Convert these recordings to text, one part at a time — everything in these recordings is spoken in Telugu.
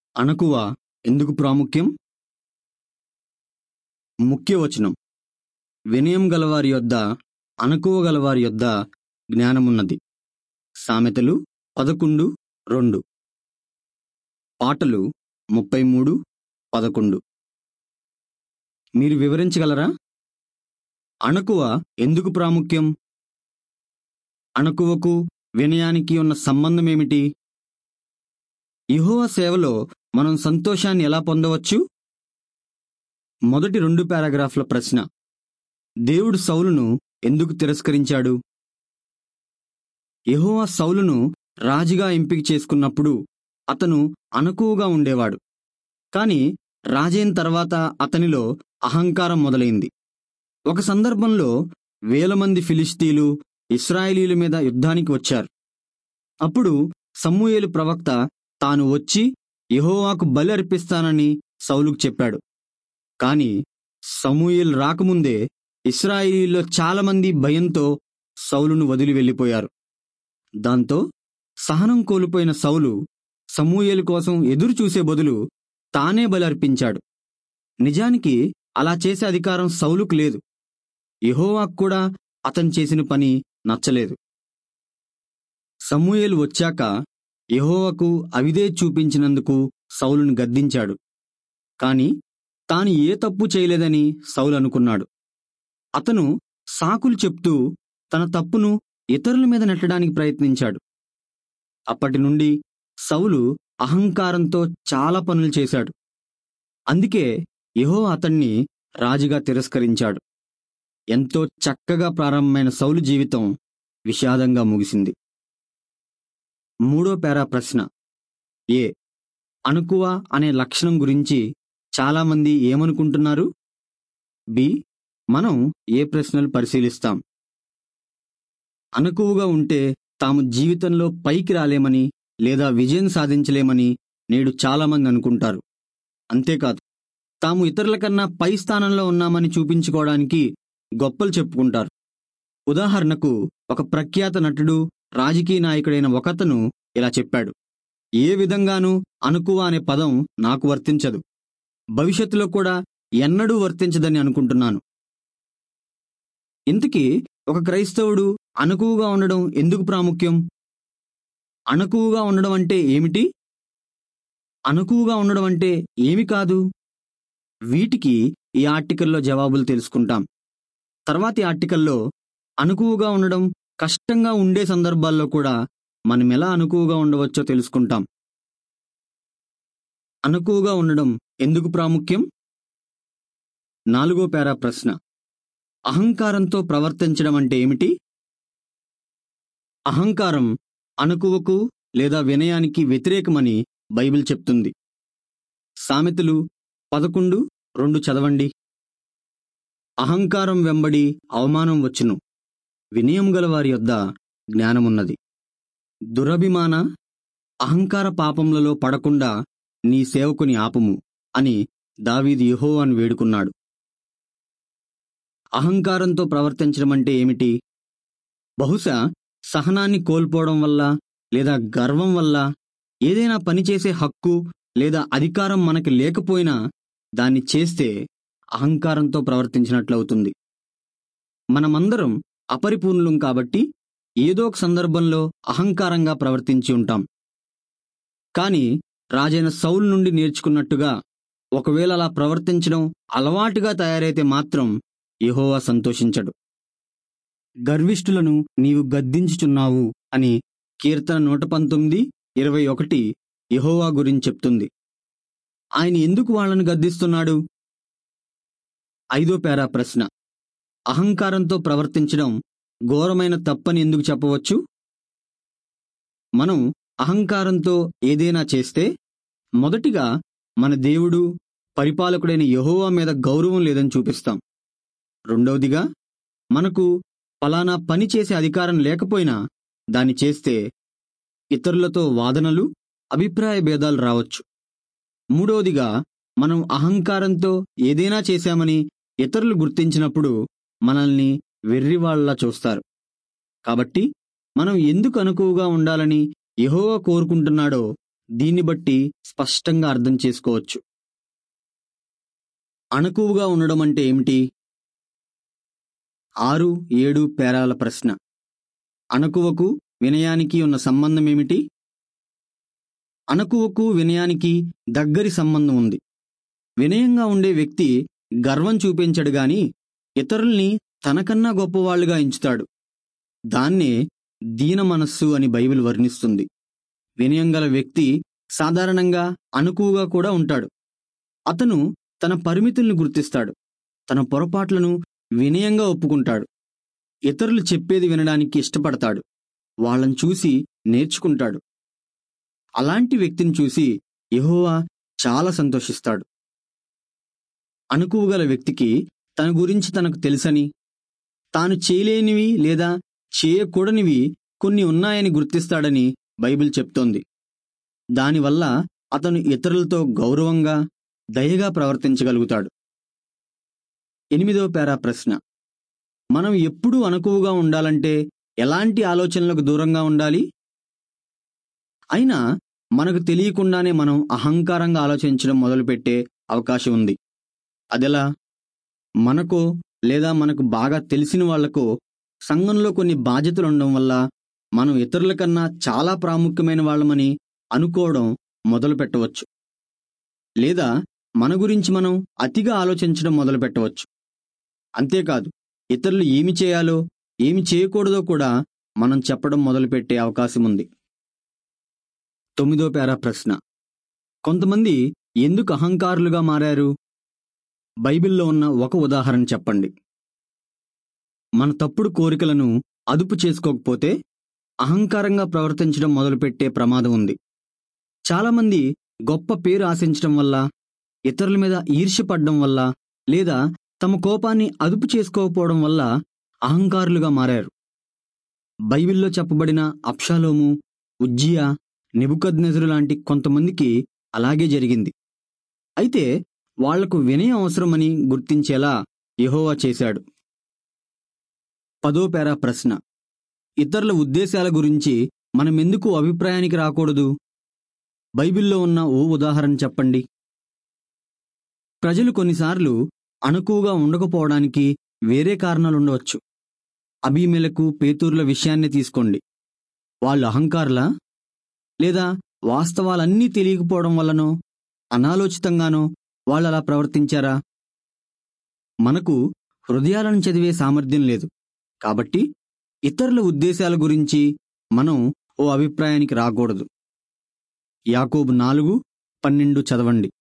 అణకువ ఎందుకు ప్రాముఖ్యం ముఖ్య వచనం వినయం గలవారి యొద్ద అణకువ గలవారి యొద్ద జ్ఞానమున్నది సామెతలు పదకొండు రెండు పాటలు ముప్పై మూడు పదకొండు మీరు వివరించగలరా అణకువ ఎందుకు ప్రాముఖ్యం అణకువకు వినయానికి ఉన్న సంబంధం ఏమిటి యెహోవా సేవలో మనం సంతోషాన్ని ఎలా పొందవచ్చు మొదటి రెండు పారాగ్రాఫ్ల ప్రశ్న దేవుడు సౌలును ఎందుకు తిరస్కరించాడు యెహోవా సౌలును రాజుగా ఎంపిక చేసుకున్నప్పుడు అతను అణకువగా ఉండేవాడు కాని రాజైన తర్వాత అతనిలో అహంకారం మొదలైంది ఒక సందర్భంలో వేల మంది ఫిలిస్తీలు ఇస్రాయేలీల మీద యుద్ధానికి వచ్చారు అప్పుడు సమూయేలు ప్రవక్త తాను వచ్చి యెహోవాకు బలి అర్పిస్తానని సౌలుకు చెప్పాడు కాని సమూయేలు రాకముందే ఇస్రాయేలీల్లో చాలామంది భయంతో సౌలును వదిలి వెళ్ళిపోయారు దాంతో సహనం కోల్పోయిన సౌలు సమూయేలు కోసం ఎదురు చూసే బదులు తానే బలి అర్పించాడు నిజానికి అలా చేసే అధికారం సౌలుకు లేదు యెహోవాకు కూడా అతను చేసిన పని నచ్చలేదు సమూయేలు వచ్చాక యెహోవాకు అవిదే చూపించినందుకు సౌలును గద్దించాడు కాని తాను ఏ తప్పు చేయలేదని సౌలు అనుకున్నాడు అతను సాకులు చెప్తూ తన తప్పును ఇతరుల మీద నెట్టడానికి ప్రయత్నించాడు అప్పటి నుండి సౌలు అహంకారంతో చాలా పనులు చేశాడు అందుకే యెహో అతన్ని రాజుగా తిరస్కరించాడు ఎంతో చక్కగా ప్రారంభమైన సౌలు జీవితం విషాదంగా ముగిసింది మూడో పేరా ప్రశ్న ఏ అణుకువ అనే లక్షణం గురించి చాలామంది ఏమనుకుంటున్నారు బి మనం ఏ ప్రశ్నలు పరిశీలిస్తాం అణకువగా ఉంటే తాము జీవితంలో పైకి రాలేమని లేదా విజయం సాధించలేమని నేడు చాలామంది అనుకుంటారు అంతేకాదు తాము ఇతరుల కన్నా పై స్థానంలో ఉన్నామని చూపించుకోవడానికి గొప్పలు చెప్పుకుంటారు ఉదాహరణకు ఒక ప్రఖ్యాత నటుడు రాజకీయ నాయకుడైన ఒకతను ఇలా చెప్పాడు ఏ విధంగానూ అనుకువ అనే పదం నాకు వర్తించదు భవిష్యత్తులో కూడా ఎన్నడూ వర్తించదని అనుకుంటున్నాను ఇంతకీ ఒక క్రైస్తవుడు అణకువగా ఉండడం ఎందుకు ప్రాముఖ్యం అణకువగా ఉండడం అంటే ఏమిటి అణకువగా ఉండడం అంటే ఏమి కాదు వీటికి ఈ ఆర్టికల్లో జవాబులు తెలుసుకుంటాం తర్వాతి ఆర్టికల్లో అణకువగా ఉండడం కష్టంగా ఉండే సందర్భాల్లో కూడా మనం ఎలా అణకువగా ఉండవచ్చో తెలుసుకుంటాం అణకువగా ఉండడం ఎందుకు ప్రాముఖ్యం నాలుగో పేరా ప్రశ్న అహంకారంతో ప్రవర్తించడం అంటే ఏమిటి అహంకారం అణకువకు లేదా వినయానికి వ్యతిరేకమని బైబిల్ చెప్తుంది సామెతలు పదకొండు రెండు చదవండి అహంకారం వెంబడి అవమానం వచ్చును వినయం గల వారి యొద్ద జ్ఞానమున్నది దురభిమాన అహంకార పాపములలో పడకుండా నీ సేవకుని ఆపుము అని దావీదు యెహోవాను వేడుకున్నాడు అహంకారంతో ప్రవర్తించడం అంటే ఏమిటి బహుశా సహనాన్ని కోల్పోవడం వల్ల లేదా గర్వం వల్ల ఏదైనా పని చేసే హక్కు లేదా అధికారం మనకి లేకపోయినా దాన్ని చేస్తే అహంకారంతో ప్రవర్తించినట్లవుతుంది మనమందరం అపరిపూర్ణులం కాబట్టి ఏదో ఒక సందర్భంలో అహంకారంగా ప్రవర్తించి ఉంటాం కాని రాజైన సౌల్ నుండి నేర్చుకున్నట్టుగా ఒకవేళ అలా ప్రవర్తించడం అలవాటుగా తయారైతే మాత్రం యెహోవా సంతోషించడు గర్విష్ఠులను నీవు గద్దించుచున్నావు అని కీర్తన నూట పంతొమ్మిది ఇరవై ఒకటి యెహోవా గురించి చెప్తుంది ఆయన ఎందుకు వాళ్ళను గద్దిస్తున్నాడు ఐదో పేరా ప్రశ్న అహంకారంతో ప్రవర్తించడం ఘోరమైన తప్పని ఎందుకు చెప్పవచ్చు మనం అహంకారంతో ఏదైనా చేస్తే మొదటిగా మన దేవుడు పరిపాలకుడైన యెహోవా మీద గౌరవం లేదని చూపిస్తాం రెండవదిగా మనకు ఫలానా పని చేసే అధికారం లేకపోయినా దాన్ని చేస్తే ఇతరులతో వాదనలు అభిప్రాయ భేదాలు రావచ్చు మూడవదిగా మనం అహంకారంతో ఏదైనా చేశామని ఇతరులు గుర్తించినప్పుడు మనల్ని వెర్రివాళ్లా చూస్తారు కాబట్టి మనం ఎందుకు అనుకువగా ఉండాలని యెహోవా కోరుకుంటున్నాడో దీన్ని బట్టి స్పష్టంగా అర్థం చేసుకోవచ్చు అణకువగా ఉండడం అంటే ఏమిటి ఆరు ఏడు పేరాల ప్రశ్న అణకువకు వినయానికి ఉన్న సంబంధం ఏమిటి అణకువకు వినయానికి దగ్గరి సంబంధం ఉంది వినయంగా ఉండే వ్యక్తి గర్వం చూపించడు గాని ఇతరుల్ని తనకన్నా గొప్పవాళ్లుగా ఎంచుతాడు దాన్నే దీన మనస్సు అని బైబిల్ వర్ణిస్తుంది వినయం గల వ్యక్తి సాధారణంగా అణకువగా కూడా ఉంటాడు అతను తన పరిమితుల్ని గుర్తిస్తాడు తన పొరపాట్లను వినయంగా ఒప్పుకుంటాడు ఇతరులు చెప్పేది వినడానికి ఇష్టపడతాడు వాళ్ళని చూసి నేర్చుకుంటాడు అలాంటి వ్యక్తిని చూసి యెహోవా చాలా సంతోషిస్తాడు అణకువగల వ్యక్తికి తన గురించి తనకు తెలుసని తాను చేయలేనివి లేదా చేయకూడనివి కొన్ని ఉన్నాయని గుర్తిస్తాడని బైబిల్ చెప్తోంది దానివల్ల అతను ఇతరులతో గౌరవంగా దయగా ప్రవర్తించగలుగుతాడు ఎనిమిదవ పేరా ప్రశ్న మనం ఎప్పుడూ అణకువగా ఉండాలంటే ఎలాంటి ఆలోచనలకు దూరంగా ఉండాలి అయినా మనకు తెలియకుండానే మనం అహంకారంగా ఆలోచించడం మొదలుపెట్టే అవకాశం ఉంది అదెలా మనకో లేదా మనకు బాగా తెలిసిన వాళ్లకో సంఘంలో కొన్ని బాధ్యతలు ఉండడం వల్ల మనం ఇతరుల కన్నా చాలా ప్రాముఖ్యమైన వాళ్ళమని అనుకోవడం మొదలు పెట్టవచ్చు లేదా మన గురించి మనం అతిగా ఆలోచించడం మొదలు పెట్టవచ్చు అంతేకాదు ఇతరులు ఏమి చేయాలో ఏమి చేయకూడదో కూడా మనం చెప్పడం మొదలుపెట్టే అవకాశం ఉంది తొమ్మిదో పేరా ప్రశ్న కొంతమంది ఎందుకు అహంకారులుగా మారారు బైబిల్లో ఉన్న ఒక ఉదాహరణ చెప్పండి మన తప్పుడు కోరికలను అదుపు చేసుకోకపోతే అహంకారంగా ప్రవర్తించడం మొదలుపెట్టే ప్రమాదం ఉంది చాలామంది గొప్ప పేరు ఆశించడం వల్ల ఇతరుల మీద ఈర్ష్యపడడం వల్ల లేదా తమ కోపాన్ని అదుపు చేసుకోకపోవడం వల్ల అహంకారులుగా మారారు బైబిల్లో చెప్పబడిన అప్షాలోము ఉజ్జియా నెబుకద్నెజరు లాంటి కొంతమందికి అలాగే జరిగింది అయితే వాళ్లకు వినయం అవసరమని గుర్తించేలా యెహోవా చేశాడు పదో పేరా ప్రశ్న ఇతరుల ఉద్దేశాల గురించి మనమెందుకు అభిప్రాయానికి రాకూడదు బైబిల్లో ఉన్న ఓ ఉదాహరణ చెప్పండి ప్రజలు కొన్నిసార్లు అణకువగా ఉండకపోవడానికి వేరే కారణాలుండవచ్చు అభిమేలకు పేతూర్ల విషయాన్ని తీసుకోండి వాళ్ళు అహంకారులా లేదా వాస్తవాలన్నీ తెలియకపోవడం వల్లనో అనాలోచితంగానో వాళ్ళలా ప్రవర్తించారా మనకు హృదయాలను చదివే సామర్థ్యం లేదు కాబట్టి ఇతరుల ఉద్దేశాల గురించి మనం ఓ అభిప్రాయానికి రాకూడదు యాకోబు నాలుగు పన్నెండు చదవండి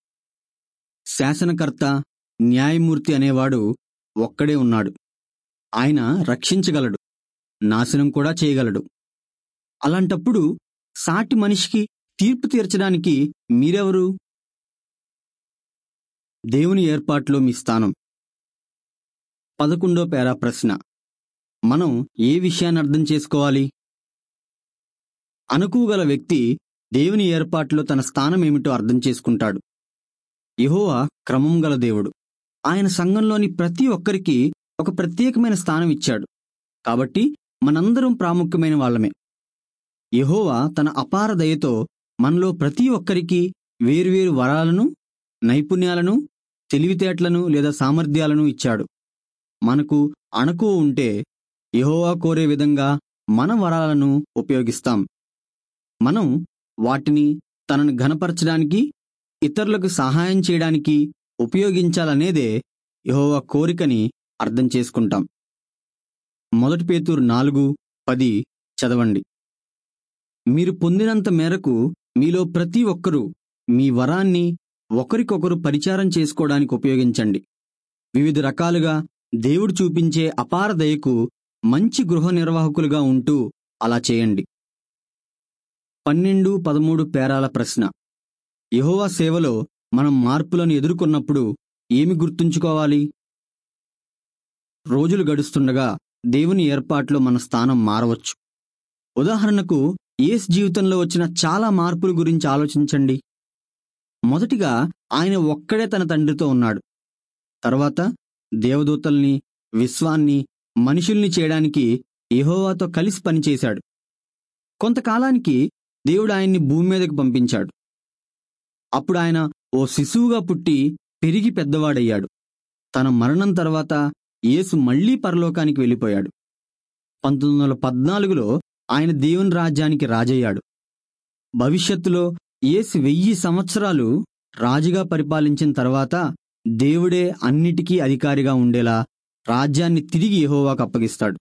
శాసనకర్త న్యాయమూర్తి అనేవాడు ఒక్కడే ఉన్నాడు ఆయన రక్షించగలడు నాశనం కూడా చేయగలడు అలాంటప్పుడు సాటి మనిషికి తీర్పు తీర్చడానికి మీరెవరు దేవుని ఏర్పాట్లో మీ స్థానం పదకొండో పేరా ప్రశ్న మనం ఏ విషయాన్ని అర్థం చేసుకోవాలి అనుకువగల వ్యక్తి దేవుని ఏర్పాట్లో తన స్థానం ఏమిటో అర్థం చేసుకుంటాడు యెహోవా క్రమం గల దేవుడు ఆయన సంఘంలోని ప్రతి ఒక్కరికి ఒక ప్రత్యేకమైన స్థానం ఇచ్చాడు కాబట్టి మనందరం ప్రాముఖ్యమైన వాళ్ళమే యెహోవా తన అపార దయతో మనలో ప్రతి ఒక్కరికి వేర్వేరు వరాలను నైపుణ్యాలను తెలివితేటలను లేదా సామర్థ్యాలను ఇచ్చాడు మనకు అణకు ఉంటే యెహోవా కోరే విధంగా మన వరాలను ఉపయోగిస్తాం మనం వాటిని తనను ఘనపరచడానికి ఇతరులకు సహాయం చేయడానికి ఉపయోగించాలనేదే యెహోవా కోరికని అర్థం చేసుకుంటాం మొదటి పేతూరు నాలుగు పది చదవండి మీరు పొందినంత మేరకు మీలో ప్రతి ఒక్కరూ మీ వరాన్ని ఒకరికొకరు పరిచారం చేసుకోవడానికి ఉపయోగించండి వివిధ రకాలుగా దేవుడు చూపించే అపార దయకు మంచి గృహ నిర్వాహకులుగా ఉంటూ అలా చేయండి పన్నెండు పదమూడు పేరాల ప్రశ్న యెహోవా సేవలో మనం మార్పులను ఎదుర్కొన్నప్పుడు ఏమి గుర్తుంచుకోవాలి రోజులు గడుస్తుండగా దేవుని ఏర్పాట్లో మన స్థానం మారవచ్చు ఉదాహరణకు ఏస్ జీవితంలో వచ్చిన చాలా మార్పుల గురించి ఆలోచించండి మొదటిగా ఆయన ఒక్కడే తన తండ్రితో ఉన్నాడు తర్వాత దేవదూతల్ని విశ్వాన్ని మనుషుల్ని చేయడానికి యెహోవాతో కలిసి పనిచేశాడు కొంతకాలానికి దేవుడు ఆయన్ని భూమి మీదకి పంపించాడు అప్పుడు ఆయన ఓ శిశువుగా పుట్టి పెరిగి పెద్దవాడయ్యాడు తన మరణం తర్వాత యేసు మళ్లీ పరలోకానికి వెళ్ళిపోయాడు పంతొమ్మిది వందల పద్నాలుగులో ఆయన దేవుని రాజ్యానికి రాజయ్యాడు భవిష్యత్తులో యేసు వెయ్యి సంవత్సరాలు రాజుగా పరిపాలించిన తర్వాత దేవుడే అన్నిటికీ అధికారిగా ఉండేలా రాజ్యాన్ని తిరిగి యెహోవాకు అప్పగిస్తాడు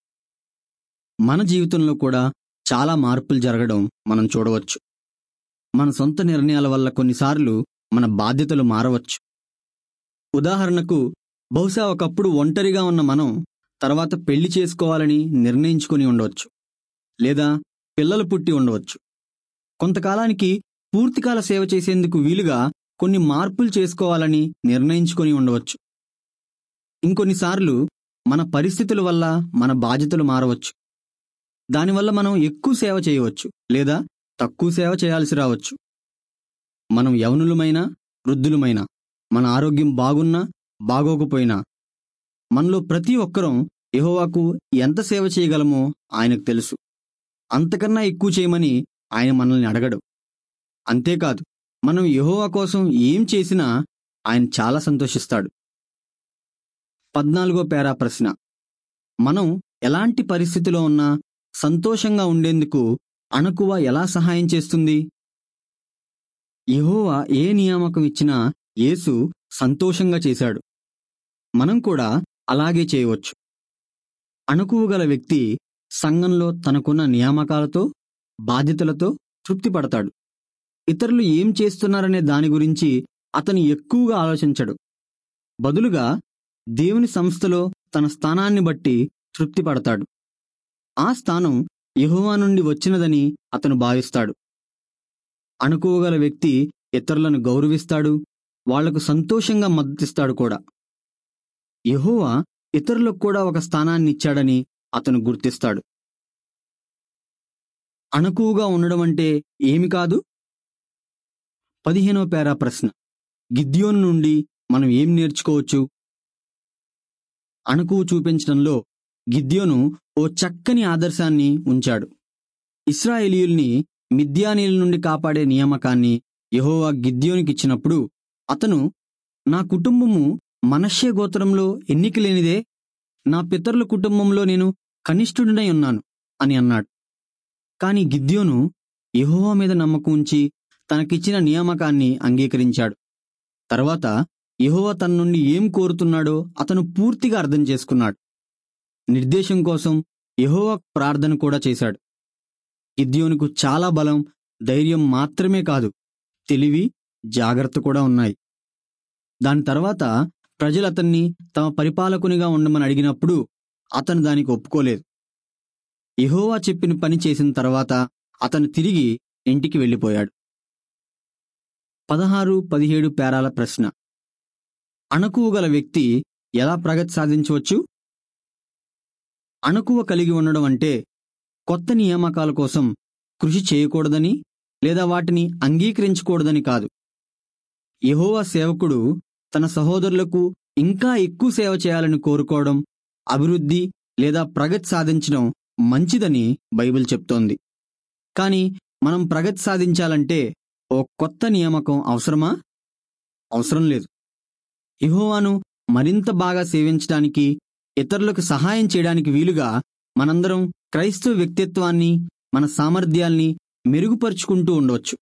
మన జీవితంలో కూడా చాలా మార్పులు జరగడం మనం చూడవచ్చు మన సొంత నిర్ణయాల వల్ల కొన్నిసార్లు మన బాధ్యతలు మారవచ్చు ఉదాహరణకు బహుశా ఒకప్పుడు ఒంటరిగా ఉన్న మనం తర్వాత పెళ్లి చేసుకోవాలని నిర్ణయించుకుని ఉండవచ్చు లేదా పిల్లలు పుట్టి ఉండవచ్చు కొంతకాలానికి పూర్తికాల సేవ చేసేందుకు వీలుగా కొన్ని మార్పులు చేసుకోవాలని నిర్ణయించుకొని ఉండవచ్చు ఇంకొన్నిసార్లు మన పరిస్థితుల వల్ల మన బాధ్యతలు మారవచ్చు దానివల్ల మనం ఎక్కువ సేవ చేయవచ్చు లేదా తక్కువ సేవ చేయాల్సి రావచ్చు మనం యవనులమైనా వృద్ధులమైనా మన ఆరోగ్యం బాగున్నా బాగోకపోయినా మనలో ప్రతి ఒక్కరం యెహోవాకు ఎంత సేవ చేయగలమో ఆయనకు తెలుసు అంతకన్నా ఎక్కువ చేయమని ఆయన మనల్ని అడగడు అంతేకాదు మనం యెహోవా కోసం ఏం చేసినా ఆయన చాలా సంతోషిస్తాడు పద్నాలుగో పేరా ప్రశ్న మనం ఎలాంటి పరిస్థితిలో ఉన్నా సంతోషంగా ఉండేందుకు అణకువ ఎలా సహాయం చేస్తుంది యెహోవా ఏ నియామకం ఇచ్చినా యేసు సంతోషంగా చేశాడు మనం కూడా అలాగే చేయవచ్చు అణకువ గల వ్యక్తి సంఘంలో తనకున్న నియామకాలతో బాధ్యతలతో తృప్తి పడతాడు ఇతరులు ఏం చేస్తున్నారనే దాని గురించి అతను ఎక్కువగా ఆలోచించడు బదులుగా దేవుని సంస్థలో తన స్థానాన్ని బట్టి తృప్తి పడతాడు ఆ స్థానం యెహోవా నుండి వచ్చినదని అతను భావిస్తాడు అనుకోగల వ్యక్తి ఇతరులను గౌరవిస్తాడు వాళ్లకు సంతోషంగా మద్దతిస్తాడు కూడా యెహోవా ఇతరులకు కూడా ఒక స్థానాన్ని ఇచ్చాడని అతను గుర్తిస్తాడు అణకువగా ఉండడం అంటే ఏమి కాదు పదిహేనో పేరా ప్రశ్న గిద్యోను నుండి మనం ఏం నేర్చుకోవచ్చు అణకువ చూపించడంలో గిద్యోను ఓ చక్కని ఆదర్శాన్ని ఉంచాడు ఇస్రాయేలీయుల్ని మిద్యానీయుల నుండి కాపాడే నియామకాన్ని యెహోవా గిద్యోనికిచ్చినప్పుడు అతను నా కుటుంబము మనష్య గోత్రంలో ఎన్నిక లేనిదే నా పితరుల కుటుంబంలో నేను కనిష్ఠుడినై ఉన్నాను అని అన్నాడు కాని గిద్యోను యెహోవా మీద నమ్మకం ఉంచి తనకిచ్చిన నియామకాన్ని అంగీకరించాడు తర్వాత యెహోవా తన నుండి ఏం కోరుతున్నాడో అతను పూర్తిగా అర్థం చేసుకున్నాడు నిర్దేశం కోసం యెహోవా ప్రార్థన కూడా చేశాడు గిద్యోనుకు చాలా బలం ధైర్యం మాత్రమే కాదు తెలివి జాగ్రత్త కూడా ఉన్నాయి దాని తర్వాత ప్రజలు అతన్ని తమ పరిపాలకునిగా ఉండమని అడిగినప్పుడు అతను దానికి ఒప్పుకోలేదు యెహోవా చెప్పిన పని చేసిన తర్వాత అతను తిరిగి ఇంటికి వెళ్ళిపోయాడు పదహారు పదిహేడు పేరాల ప్రశ్న అణకువ గల వ్యక్తి ఎలా ప్రగతి సాధించవచ్చు అణకువ కలిగి ఉండడం అంటే కొత్త నియామకాల కోసం కృషి చేయకూడదని లేదా వాటిని అంగీకరించకూడదని కాదు యెహోవా సేవకుడు తన సహోదరులకు ఇంకా ఎక్కువ సేవ చేయాలని కోరుకోవడం అభివృద్ధి లేదా ప్రగతి సాధించడం మంచిదని బైబిల్ చెప్తోంది కానీ మనం ప్రగతి సాధించాలంటే ఓ కొత్త నియామకం అవసరమా అవసరం లేదు యెహోవాను మరింత బాగా సేవించడానికి ఇతరులకు సహాయం చేయడానికి వీలుగా మనందరం క్రైస్తవ వ్యక్తిత్వాన్ని మన సామర్థ్యాల్ని మెరుగుపరుచుకుంటూ ఉండవచ్చు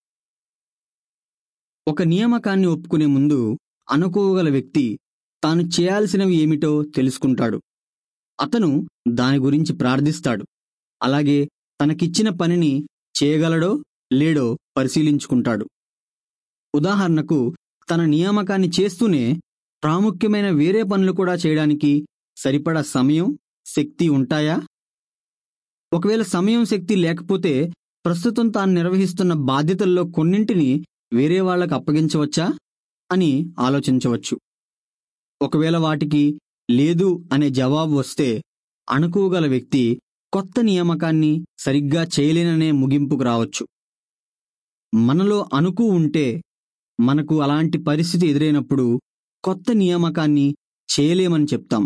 ఒక నియామకాన్ని ఒప్పుకునే ముందు అనుకోగల వ్యక్తి తాను చేయాల్సినవి ఏమిటో తెలుసుకుంటాడు అతను దాని గురించి ప్రార్థిస్తాడు అలాగే తనకిచ్చిన పనిని చేయగలడో లేడో పరిశీలించుకుంటాడు ఉదాహరణకు తన నియామకాన్ని చేస్తూనే ప్రాముఖ్యమైన వేరే పనులు కూడా చేయడానికి సరిపడా సమయం శక్తి ఉంటాయా ఒకవేళ సమయం శక్తి లేకపోతే ప్రస్తుతం తాను నిర్వహిస్తున్న బాధ్యతల్లో కొన్నింటిని వేరే వాళ్లకు అప్పగించవచ్చా అని ఆలోచించవచ్చు ఒకవేళ వాటికి లేదు అనే జవాబు వస్తే అణకువగల వ్యక్తి కొత్త నియామకాన్ని సరిగ్గా చేయలేననే ముగింపుకు రావచ్చు మనలో అణుకు ఉంటే మనకు అలాంటి పరిస్థితి ఎదురైనప్పుడు కొత్త నియామకాన్ని చేయలేమని చెప్తాం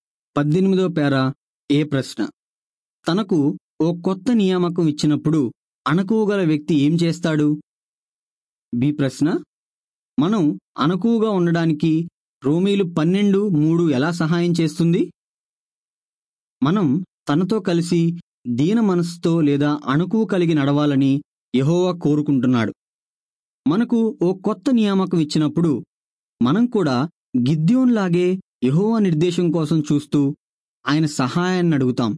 పద్దెనిమిదో పేర ఏ ప్రశ్న తనకు ఓ కొత్త నియామకం ఇచ్చినప్పుడు అణకువగల వ్యక్తి ఏం చేస్తాడు బి ప్రశ్న మనం అణకువగా ఉండడానికి రోమీలు పన్నెండు మూడు ఎలా సహాయం చేస్తుంది మనం తనతో కలిసి దీన మనసుతో లేదా అణకువ కలిగి నడవాలని యెహోవా కోరుకుంటున్నాడు మనకు ఓ కొత్త నియామకం ఇచ్చినప్పుడు మనం కూడా గిద్యోన్లాగే యెహోవా నిర్దేశం కోసం చూస్తూ ఆయన సహాయాన్ని అడుగుతాం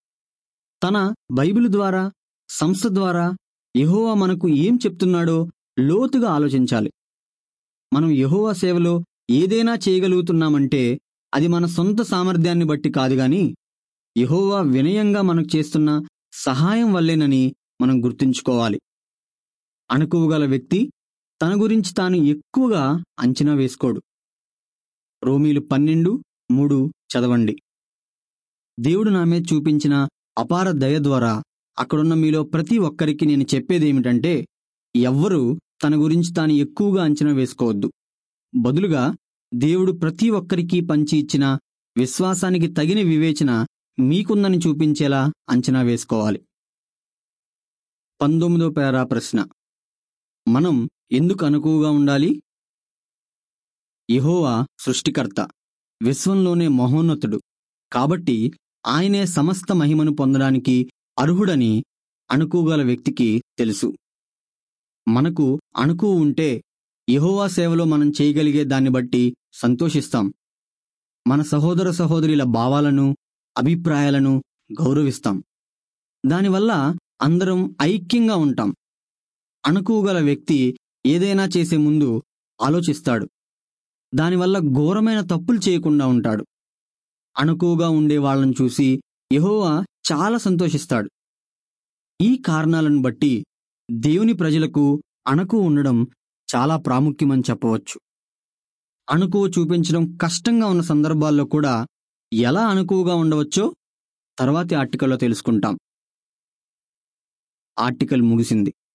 తన బైబిల్ ద్వారా సంస్థ ద్వారా యెహోవా మనకు ఏం చెప్తున్నాడో లోతుగా ఆలోచించాలి మనం యెహోవా సేవలో ఏదైనా చేయగలుగుతున్నామంటే అది మన సొంత సామర్థ్యాన్ని బట్టి కాదు గాని యెహోవా వినయంగా మనకు చేస్తున్న సహాయం వల్లేనని మనం గుర్తుంచుకోవాలి అణకువగల వ్యక్తి తన గురించి తాను ఎక్కువగా అంచనా వేసుకోడు రోమీలు పన్నెండు మూడు చదవండి దేవుడు నా మీద చూపించిన అపార దయ ద్వారా అక్కడున్న మీలో ప్రతి ఒక్కరికి నేను చెప్పేదేమిటంటే ఎవ్వరూ తన గురించి తాను ఎక్కువగా అంచనా వేసుకోవద్దు బదులుగా దేవుడు ప్రతి ఒక్కరికి పంచి ఇచ్చిన విశ్వాసానికి తగిన వివేచన మీకుందని చూపించేలా అంచనా వేసుకోవాలి పంతొమ్మిదో పేరా ప్రశ్న మనం ఎందుకు అనుకువగా ఉండాలి యెహోవా సృష్టికర్త విశ్వంలోనే మహోన్నతుడు కాబట్టి ఆయనే సమస్త మహిమను పొందడానికి అర్హుడని అణుకుగల వ్యక్తికి తెలుసు మనకు అణుకు ఉంటే యెహోవా సేవలో మనం చేయగలిగే దాన్ని బట్టి సంతోషిస్తాం మన సహోదర సహోదరుల భావాలను అభిప్రాయాలను గౌరవిస్తాం దానివల్ల అందరం ఐక్యంగా ఉంటాం అణుకుగల వ్యక్తి ఏదైనా చేసే ముందు ఆలోచిస్తాడు దానివల్ల ఘోరమైన తప్పులు చేయకుండా ఉంటాడు అణుకువగా ఉండే వాళ్ళని చూసి యెహోవా చాలా సంతోషిస్తాడు ఈ కారణాలను బట్టి దేవుని ప్రజలకు అణకు ఉండడం చాలా ప్రాముఖ్యమని చెప్పవచ్చు అణుకువ చూపించడం కష్టంగా ఉన్న సందర్భాల్లో కూడా ఎలా అణుకువగా ఉండవచ్చో తర్వాతి ఆర్టికల్లో తెలుసుకుంటాం ఆర్టికల్ ముగిసింది